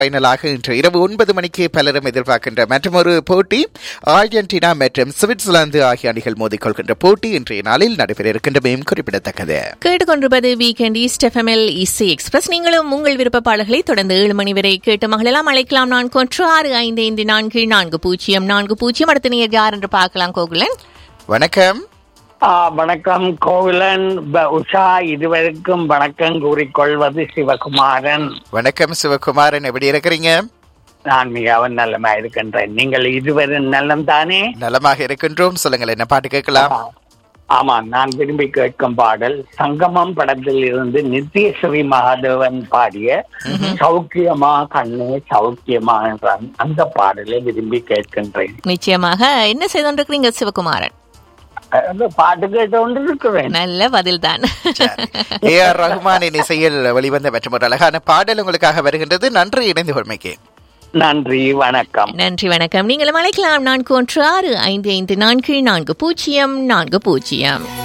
ஃபைனலாக இன்று இரவு ஒன்பது மணிக்கு பலரும் எதிர்பார்க்கின்ற மற்றொரு போட்டி அர்ஜென்டினா மற்றும் சுவிட்சர்லாந்து ஆகிய அணிகள் மோதிக்கொள்கின்ற போட்டி இன்றைய நாளில் நடைபெற இருக்கின்றமையும் குறிப்பிடத்தக்கது கேட்டுக்கொண்டிருப்பது வீக்கெண்ட் ஈஸ்ட் எஃப்எம்எல் இசி எக்ஸ்பிரஸ் நீங்களும் உங்கள் விருப்ப பாடல்களை தொடர்ந்து ஏழு மணி வரை கேட்டு மகளெல்லாம் அழைக்கலாம் நான்கு ஒன்று ஆறு ஐந்து ஐந்து நான்கு நான்கு பூஜ்ஜியம் நான்கு பூஜ்ஜியம் அடுத்த நீர் யார் என்று பார்க்கலாம் கோகுலன் வணக்கம் ஆ, வணக்கம் கோவிலன் ப- உஷா இதுவரைக்கும் வணக்கம் கூறிக்கொள்வது சிவகுமாரன் வணக்கம் சிவகுமாரன் எப்படி இருக்கிறீங்க நான் மிகவும் நலமா இருக்கின்றேன் நீங்கள் இதுவரை நலம் தானே நலமாக இருக்கின்றோம் சொல்லுங்கள் என்ன பாட்டு கேட்கலாம் ஆமா நான் விரும்பி கேட்கும் பாடல் சங்கமம் படத்தில் இருந்து நித்யஸ்ரீ மகாதேவன் பாடிய சௌக்கியமா கண்ணு சௌக்கியமா என்ற அந்த பாடலை விரும்பி கேட்கின்றேன் நிச்சயமாக என்ன செய்து கொண்டிருக்கிறீங்க சிவகுமாரன் அந்த பாட்டு கேட்டுக்கொண்டு இருக்கிறேன் நல்ல பதில்தான் ஏ ஆர் ரஹ்மானின் இசையில் வெளிவந்த மற்றொரு அழகான பாடல் உங்களுக்காக வருகின்றது நன்றி இணைந்து கொள்மைக்கு நன்றி வணக்கம் நன்றி வணக்கம் நீங்களும் அழைக்கலாம் நான்கு ஒன்று ஆறு ஐந்து ஐந்து நான்கு நான்கு பூஜ்ஜியம் நான்கு பூஜ்ஜியம்